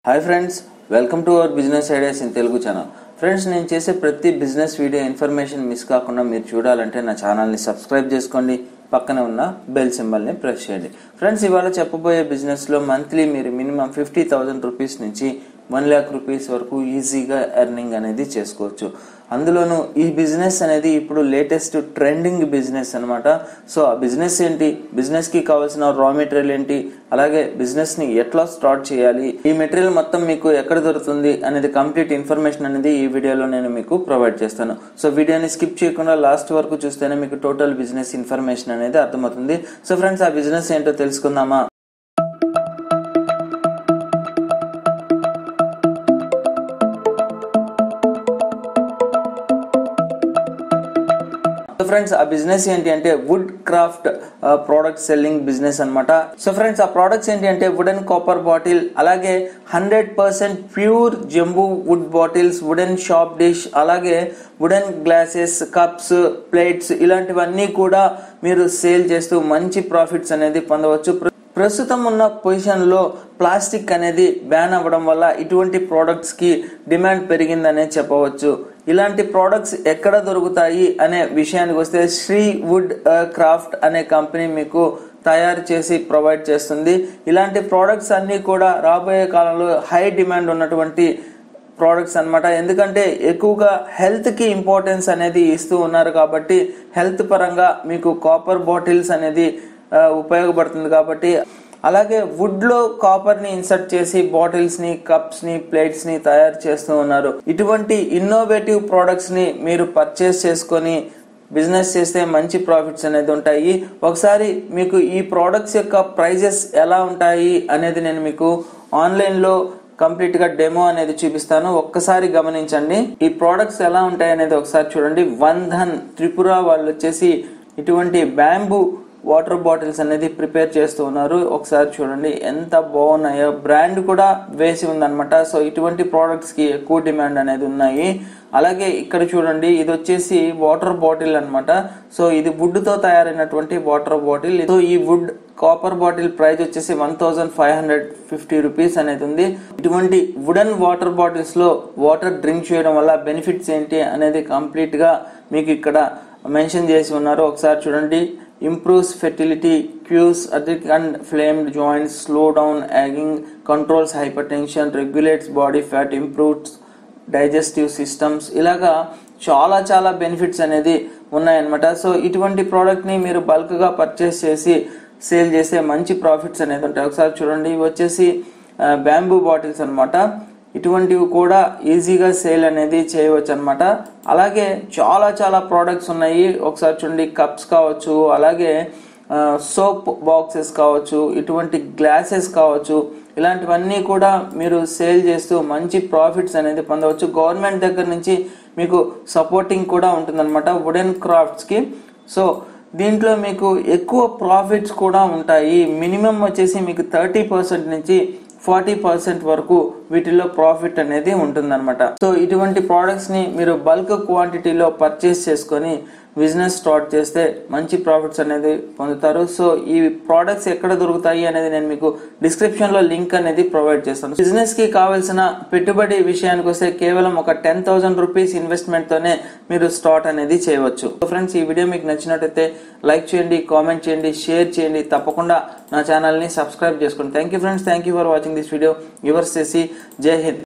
hi friends welcome to our business ideas in Telugu channel friends నేను చేసే ప్రతి business video information miss కాకుండా మీరు చూడాలంటే నా ఛానల్ని సబ్స్క్రైబ్ చేసుకోండి పక్కనే ఉన్న బెల్ సింబల్ని ప్రెస్ చేయండి ఫ్రెండ్స్ ఇవాళ చెప్పబోయే బిజినెస్లో మంత్లీ మీరు మినిమం ఫిఫ్టీ థౌజండ్ రూపీస్ నుంచి వన్ ల్యాక్ రూపీస్ వరకు ఈజీగా ఎర్నింగ్ అనేది చేసుకోవచ్చు అందులోనూ ఈ బిజినెస్ అనేది ఇప్పుడు లేటెస్ట్ ట్రెండింగ్ బిజినెస్ అనమాట సో ఆ బిజినెస్ ఏంటి బిజినెస్ కి కావాల్సిన రా మెటీరియల్ ఏంటి అలాగే బిజినెస్ ని ఎట్లా స్టార్ట్ చేయాలి ఈ మెటీరియల్ మొత్తం మీకు ఎక్కడ దొరుకుతుంది అనేది కంప్లీట్ ఇన్ఫర్మేషన్ అనేది ఈ వీడియోలో నేను మీకు ప్రొవైడ్ చేస్తాను సో వీడియోని స్కిప్ చేయకుండా లాస్ట్ వరకు చూస్తేనే మీకు టోటల్ బిజినెస్ ఇన్ఫర్మేషన్ అనేది అర్థమవుతుంది సో ఫ్రెండ్స్ ఆ బిజినెస్ ఏంటో తెలుసుకుందామా సో ఫ్రెండ్స్ ఆ బిజినెస్ ఏంటి అంటే wood craft product selling business అన్నమాట సో ఫ్రెండ్స్ ఆ ప్రోడక్ట్స్ ఏంటి అంటే వుడెన్ కాపర్ బాటిల్ అలాగే హండ్రెడ్ పర్సెంట్ ప్యూర్ జంబూ wood bottles wooden soap dish అలాగే వుడెన్ గ్లాసెస్ కప్స్ ప్లేట్స్ ఇలాంటివన్నీ కూడా మీరు సేల్ చేస్తూ మంచి ప్రాఫిట్స్ అనేది పొందవచ్చు ప్ర- ప్రస్తుతం ఉన్న పొజిషన్లో ప్లాస్టిక్ అనేది బ్యాన్ అవ్వడం వల్ల ఇటువంటి ప్రోడక్ట్స్ కి డిమాండ్ పెరిగిందనే చెప్పవచ్చు ఇలాంటి ప్రోడక్ట్స్ ఎక్కడ దొరుకుతాయి అనే విషయానికి వస్తే శ్రీ వుడ్ క్రాఫ్ట్ అనే కంపెనీ మీకు తయారు చేసి ప్రొవైడ్ చేస్తుంది ఇలాంటి ప్రోడక్ట్స్ అన్నీ కూడా రాబోయే కాలంలో హై డిమాండ్ ఉన్నటువంటి ప్రోడక్ట్స్ అన్నమాట ఎందుకంటే ఎక్కువగా హెల్త్ కి ఇంపార్టెన్స్ అనేది ఇస్తూ ఉన్నారు కాబట్టి హెల్త్ పరంగా మీకు కాపర్ బాటిల్స్ అనేది ఆ, ఉపయోగపడుతుంది కాబట్టి అలాగే వుడ్ లో కాపర్ ని ఇన్సర్ట్ చేసి బాటిల్స్ ని కప్స్ ని ప్లేట్స్ ని తయారు చేస్తూ ఉన్నారు ఇటువంటి ఇన్నోవేటివ్ ప్రోడక్ట్స్ ని మీరు పర్చేస్ చేసుకొని బిజినెస్ చేస్తే మంచి ప్రాఫిట్స్ అనేది ఉంటాయి ఒకసారి మీకు ఈ ప్రోడక్ట్స్ యొక్క ప్రైజెస్ ఎలా ఉంటాయి అనేది నేను మీకు ఆన్లైన్ లో కంప్లీట్ గా డెమో అనేది చూపిస్తాను ఒక్కసారి గమనించండి ఈ ప్రోడక్ట్స్ ఎలా ఉంటాయి అనేది ఒకసారి చూడండి వన్ ధన్ త్రిపుర వాళ్ళు వచ్చేసి ఇటువంటి బ్యాంబూ వాటర్ బాటిల్స్ అనేది ప్రిపేర్ చేస్తూ ఉన్నారు ఒకసారి చూడండి ఎంత బాగున్నాయో బ్రాండ్ కూడా వేసి ఉందన్నమాట సో ఇటువంటి ప్రోడక్ట్స్ కి ఎక్కువ డిమాండ్ అనేది ఉన్నాయి అలాగే ఇక్కడ చూడండి ఇది వచ్చేసి వాటర్ బాటిల్ అన్నమాట సో ఇది వుడ్ తో తయారైనటువంటి వాటర్ బాటిల్ సో ఈ వుడ్ కాపర్ బాటిల్ ప్రైస్ వచ్చేసి one thousand five hundred fifty rupees అనేది ఉంది ఇటువంటి వుడెన్ వాటర్ బాటిల్స్ లో వాటర్ డ్రింక్ చేయడం వల్ల బెనిఫిట్స్ ఏంటి అనేది కంప్లీట్ గా మీకు ఇక్కడ మెన్షన్ చేసి ఉన్నారు ఒకసారి చూడండి improves fertility cures acidic and inflamed joints slow down aging controls hypertension regulates body fat improves digestive systems ఇలాగా చాలా చాలా బెనిఫిట్స్ అనేది ఉన్నాయన్నమాట సో ఇటువంటి ప్రోడక్ట్ ని మీరు బల్క్ గా పర్చేస్ చేసి సేల్ చేస్తే మంచి ప్రాఫిట్స్ అనేది ఉంటాయి ఒకసారి చూడండి ఇవి వచ్చేసి బ్యాంబూ బాటిల్స్ అన్నమాట ఇటువంటివి కూడా ఈజీగా సేల్ అనేది చేయవచ్చు అనమాట అలాగే చాలా చాలా ప్రోడక్ట్స్ ఉన్నాయి ఒకసారి చూడండి కప్స్ కావచ్చు అలాగే సోప్ బాక్సెస్ కావచ్చు ఇటువంటి గ్లాసెస్ కావచ్చు ఇలాంటివన్నీ కూడా మీరు సేల్ చేస్తూ మంచి ప్రాఫిట్స్ అనేది పొందవచ్చు గవర్నమెంట్ దగ్గర నుంచి మీకు సపోర్టింగ్ కూడా ఉంటుందన్నమాట వుడెన్ క్రాఫ్ట్స్కి సో దీంట్లో మీకు ఎక్కువ ప్రాఫిట్స్ కూడా ఉంటాయి మినిమం వచ్చేసి మీకు థర్టీ పర్సెంట్ నుంచి ఫార్టీ పర్సెంట్ వరకు వీటిలో ప్రాఫిట్ అనేది ఉంటుందన్నమాట సో ఇటువంటి ప్రోడక్ట్స్ ని మీరు బల్క్ క్వాంటిటీలో పర్చేస్ చేసుకొని బిజినెస్ స్టార్ట్ చేస్తే మంచి ప్రాఫిట్స్ అనేది పొందుతారు సో ఈ ప్రోడక్ట్స్ ఎక్కడ దొరుకుతాయి అనేది నేను మీకు డిస్క్రిప్షన్ లో లింక్ అనేది ప్రొవైడ్ చేస్తాను బిజినెస్ కి కావాల్సిన పెట్టుబడి విషయానికి వస్తే కేవలం ఒక టెన్ థౌసండ్ రూపీస్ ఇన్వెస్ట్మెంట్ తోనే మీరు స్టార్ట్ అనేది చేయవచ్చు సో ఫ్రెండ్స్ ఈ వీడియో మీకు నచ్చినట్టయితే లైక్ చేయండి కామెంట్ చేయండి షేర్ చేయండి తప్పకుండా నా ఛానల్ ని సబ్స్క్రైబ్ చేసుకోండి thank you friends thank you for watching this video yours చేసి జై హింద్